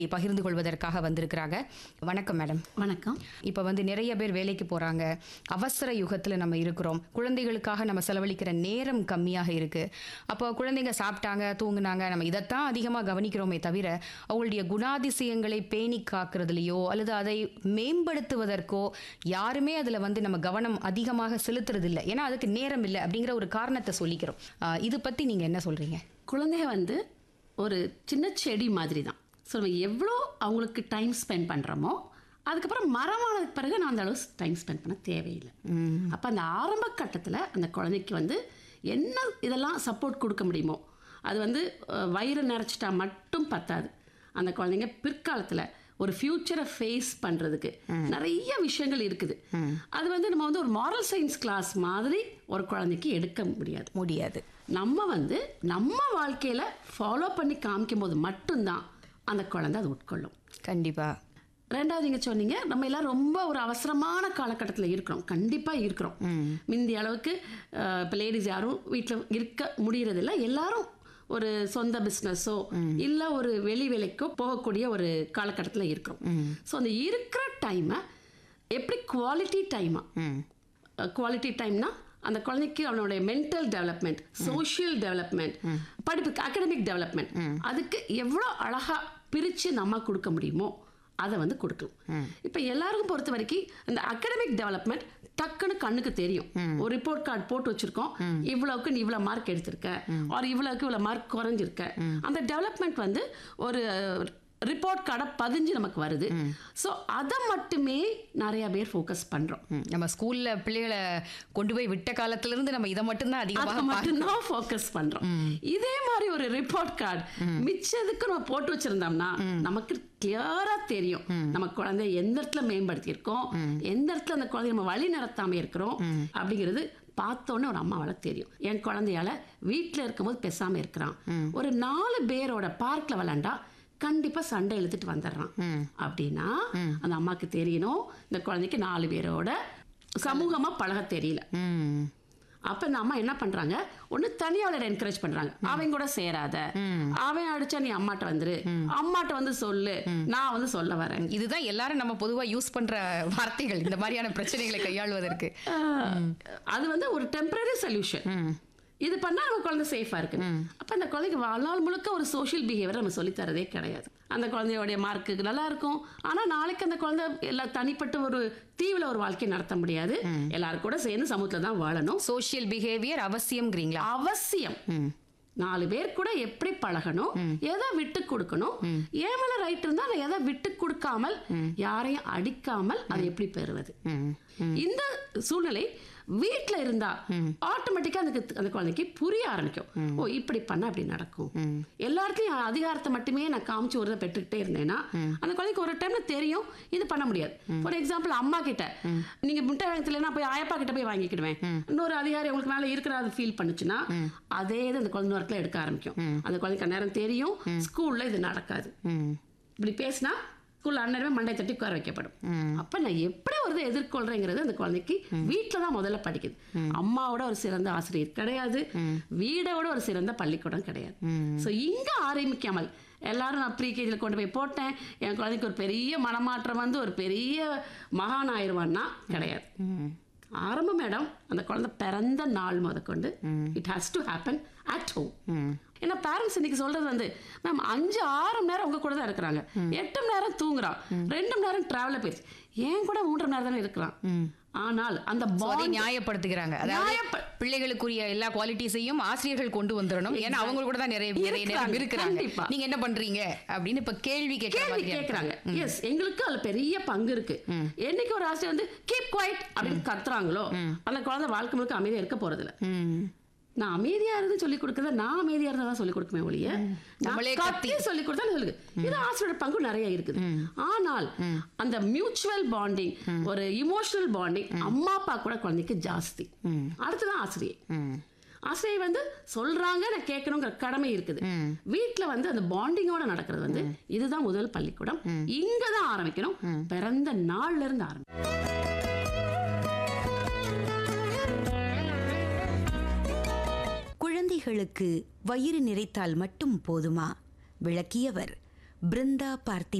பகிர்ந்து கொள்வதற்காக வந்திருக்கிறாங்க வணக்கம் மேடம் வணக்கம் இப்போ வந்து நிறைய பேர் வேலைக்கு போகிறாங்க அவசர யுகத்தில் நம்ம இருக்கிறோம் குழந்தைகளுக்காக நம்ம செலவழிக்கிற நேரம் கம்மியாக இருக்குது அப்போ குழந்தைங்க சாப்பிட்டாங்க தூங்குனாங்க நம்ம இதைத்தான் அதிகமாக கவனிக்கிறோமே தவிர அவங்களுடைய குணாதிசயங்களை பேணி காக்கிறதுலையோ அல்லது அதை மேம்படுத்துவதற்கோ யாருமே அதில் வந்து நம்ம கவனம் அதிகமாக செலுத்துறதில்லை ஏன்னா அதுக்கு நேரம் இல்லை அப்படிங்கிற ஒரு காரணத்தை சொல்லிக்கிறோம் ஆஹ் இது பற்றி நீங்கள் என்ன சொல்கிறீங்க குழந்தைங்க வந்து ஒரு சின்ன செடி மாதிரி தான் ஸோ நம்ம எவ்வளோ அவங்களுக்கு டைம் ஸ்பெண்ட் பண்ணுறோமோ அதுக்கப்புறம் மரமானதுக்கு பிறகு நான் அந்த அளவு டைம் ஸ்பெண்ட் பண்ண தேவையில்லை அப்போ அந்த ஆரம்ப கட்டத்தில் அந்த குழந்தைக்கு வந்து என்ன இதெல்லாம் சப்போர்ட் கொடுக்க முடியுமோ அது வந்து அஹ், வயிறு நிறைச்சிட்டா மட்டும் பத்தாது அந்த குழந்தைங்க பிற்காலத்தில் ஒரு ஃப்யூச்சரை ஃபேஸ் பண்ணுறதுக்கு நிறைய விஷயங்கள் இருக்குது அது வந்து நம்ம வந்து ஒரு மாரல் சயின்ஸ் கிளாஸ் மாதிரி ஒரு குழந்தைக்கு எடுக்க முடியாது முடியாது நம்ம வந்து நம்ம வாழ்க்கையில் ஃபாலோ பண்ணி காமிக்கும் போது மட்டும்தான் அந்த குழந்தை அதை உட்கொள்ளும் கண்டிப்பாக ரெண்டாவது நீங்க சொன்னீங்க நம்ம எல்லாம் ரொம்ப ஒரு அவசரமான காலகட்டத்தில் இருக்கிறோம் கண்டிப்பாக இருக்கிறோம் முந்தி அளவுக்கு அஹ், இப்போ லேடிஸ் யாரும் வீட்டில் இருக்க முடியறதில்ல எல்லாரும் ஒரு சொந்த பிஸ்னஸோ இல்லை ஒரு வெளி வேலைக்கோ போகக்கூடிய ஒரு காலகட்டத்தில் இருக்கிறோம் ஸோ அந்த இருக்கிற டைமை எப்படி குவாலிட்டி டைமாக ம் குவாலிட்டி டைம்னா அந்த குழந்தைக்கு அவனுடைய மென்டல் டெவலப்மெண்ட் சோஷியல் டெவலப்மெண்ட் படிப்புக்கு அகடமிக் டெவலப்மெண்ட் அதுக்கு எவ்வளோ அழகா பிரித்து நம்ம கொடுக்க முடியுமோ அதை வந்து கொடுக்கலாம் இப்போ எல்லாருக்கும் பொறுத்த வரைக்கும் இந்த அகடமிக் டெவலப்மெண்ட் டக்குன்னு கண்ணுக்கு தெரியும் ஒரு ரிப்போர்ட் கார்டு போட்டு வச்சிருக்கோம் இவ்வளவுக்கு நீ இவ்வளோ மார்க் எடுத்திருக்க ஒரு இவ்வளவுக்கு இவ்வளோ மார்க் குறைஞ்சிருக்க அந்த டெவலப்மெண்ட் வந்து ஒரு ரிப்போர்ட் கார்டை பதிஞ்சு நமக்கு வருது ஸோ அதை மட்டுமே நிறைய பேர் ஃபோக்கஸ் பண்ணுறோம் ம். நம்ம ஸ்கூல்ல பிள்ளைகளை கொண்டு போய் விட்ட காலத்துல இருந்து நம்ம இதை மட்டும்தான் அதிகமாக அதை மட்டும்தான் ஃபோக்கஸ் பண்றோம் இதே மாதிரி ஒரு ரிப்போர்ட் கார்டு மிச்சதுக்கு நம்ம போட்டு வச்சிருந்தோம்னா நமக்கு கிளியரா தெரியும் நம்ம குழந்தை எந்த இடத்துல மேம்படுத்தியிருக்கோம் எந்த இடத்துல அந்த குழந்தைய நம்ம வழி நடத்தாம இருக்கிறோம் அப்படிங்கிறது பார்த்தோன்னே ஒரு அம்மாவால தெரியும் என் குழந்தையால வீட்டில் இருக்கும்போது பேசாம இருக்கிறான் ஒரு நாலு பேரோட பார்க்ல விளாண்டா கண்டிப்பா சண்டை இழுத்துட்டு வந்துடுறான் அப்படின்னா அந்த அம்மாக்கு தெரியணும் இந்த குழந்தைக்கு நாலு பேரோட சமூகமா பழக தெரியல ம் அப்ப இந்த அம்மா என்ன பண்றாங்க ஒண்ணு தனியா அவளை என்கரேஜ் பண்றாங்க அவன் கூட சேராத அவன் அடிச்சா நீ அம்மாட்ட வந்துரு அம்மாட்ட வந்து சொல்லு நான் வந்து சொல்ல வரேன் இதுதான் எல்லாரும் நம்ம பொதுவா யூஸ் பண்ற வார்த்தைகள் இந்த மாதிரியான பிரச்சனைகளை கையாளுவதற்கு ஆஹ், அது வந்து ஒரு டெம்பரரி சொல்யூஷன் இது பண்ணா நம்ம குழந்தை சேஃபா இருக்கு அப்ப அந்த குழந்தைக்கு வாழ்நாள் முழுக்க ஒரு சோஷியல் பிஹேவியர் நம்ம சொல்லி தரதே கிடையாது அந்த குழந்தையோடைய மார்க்கு நல்லா இருக்கும் ஆனா நாளைக்கு அந்த குழந்தை எல்லா தனிப்பட்ட ஒரு தீவுல ஒரு வாழ்க்கை நடத்த முடியாது எல்லாரும் கூட சேர்ந்து சமூகத்துல தான் வாழணும் சோஷியல் பிஹேவியர் அவசியம்ங்கிறீங்களா அவசியம் நாலு பேர் கூட எப்படி பழகணும் எதை விட்டு கொடுக்கணும் ஏன் மேல ரைட் இருந்தா அதை எதை விட்டு கொடுக்காமல் யாரையும் அடிக்காமல் அதை எப்படி பெறுவது இந்த சூழ்நிலை வீட்ல இருந்தா ஆட்டோமேட்டிக்கா அதுக்கு அந்த குழந்தைக்கு புரிய ஆரம்பிக்கும் ஓ இப்படி பண்ணா அப்படி நடக்கும் எல்லா இடத்துலயும் அதிகாரத்தை மட்டுமே நான் காமிச்சு ஒரு இதை பெற்றுக்கிட்டே இருந்தேன்னா அந்த குழந்தைக்கு ஒரு டைம்ல தெரியும் இது பண்ண முடியாது ஃபார் எக்ஸாம்பிள் அம்மா கிட்ட நீங்க முட்டை வாங்கலாம் போய் ஆயப்பா கிட்ட போய் வாங்கிக்கிடுவேன் இன்னொரு அதிகாரி உங்களுக்கு மேல இருக்கிற அது ஃபீல் பண்ணுச்சுன்னா அதே இது அந்த குழந்தை நேரத்துல எடுக்க ஆரம்பிக்கும் அந்த குழந்தைக்கு நேரம் தெரியும் ஸ்கூல்ல இது நடக்காது ம் இப்படி பேசினா ஸ்கூல்ல அண்ணனவே மண்டை தட்டி உட்கார வைக்கப்படும் அப்ப நான் எப்படி ஒரு இதை எதிர்கொள்றேங்கிறது அந்த குழந்தைக்கு வீட்டில் தான் முதல்ல படிக்குது அம்மாவோட ஒரு சிறந்த ஆசிரியர் கிடையாது வீடோட ஒரு சிறந்த பள்ளிக்கூடம் கிடையாது ஸோ இங்க ஆரம்பிக்காமல் எல்லாரும் நான் ப்ரீகேஜியில் கொண்டு போய் போட்டேன் என் குழந்தைக்கு ஒரு பெரிய மனமாற்றம் வந்து ஒரு பெரிய மகான் ஆயிடுவான்னா கிடையாது ஆரம்பம் மேடம் அந்த குழந்தை பிறந்த நாள் முதற்கொண்டு it has to happen at home ஏன்னா பேரண்ட்ஸ் இன்னைக்கு சொல்றது வந்து மேம் அஞ்சு ஆறு மணி நேரம் உங்க கூட தான் இருக்கிறாங்க எட்டு மணி நேரம் தூங்குறான் ரெண்டு மணி நேரம் டிராவல போயிடுச்சு ஏன் கூட மூன்றரை மணி நேரம் தானே இருக்கிறான் ஆனால் அந்த So, அதை bond- நியாயப்படுத்துகிறாங்க அதாவது நியாயப்ப- பிள்ளைகளுக்குரிய எல்லா குவாலிட்டிஸையும் ஆசிரியர்கள் கொண்டு வந்துடணும் ஏன்னா அவங்க கூட தான் நிறைய நிறைய நேரம் இருக்கிறாங்க, இருக்கிறாங்க கண்டிப்பா. நீங்க என்ன பண்றீங்க அப்படின்னு இப்ப கேள்வி கேட்கிற கேள்வி மாதிரி கேட்கறாங்க எஸ் எங்களுக்கு அதுல பெரிய பங்கு இருக்கு என்னைக்கு ஒரு ஆசிரியர் வந்து கீப் குவைட் அப்படின்னு கத்துறாங்களோ அந்த குழந்தை வாழ்க்கை முழுக்க அமைதியா இருக்க போறதில்ல ம் நான் அமைதியா இருந்து சொல்லி கொடுக்கறத நான் அமைதியா இருந்தா தான் சொல்லி கொடுக்குமே ஒழிய நம்மளே நம்மளே கத்தி சொல்லி கொடுத்தா சொல்லுங்க இது ஆசிரியரோட பங்கு நிறைய இருக்குது ஆனால் அந்த மியூச்சுவல் பாண்டிங் ஒரு இமோஷனல் பாண்டிங் அம்மா அப்பா கூட குழந்தைக்கு ஜாஸ்தி அடுத்துதான் ஆசிரியர் ஆசிரியர் வந்து சொல்றாங்க நான் கேட்கணுங்கிற கடமை இருக்குது வீட்ல வந்து அந்த பாண்டிங்கோட நடக்கிறது வந்து இதுதான் முதல் பள்ளிக்கூடம் இங்க தான் ஆரம்பிக்கணும் பிறந்த நாள்ல இருந்து ஆரம்பிக்கணும் குழந்தைகளுக்கு வயிறு நிறைத்தால் மட்டும் போதுமா விளக்கியவர் பிருந்தா பார்த்தி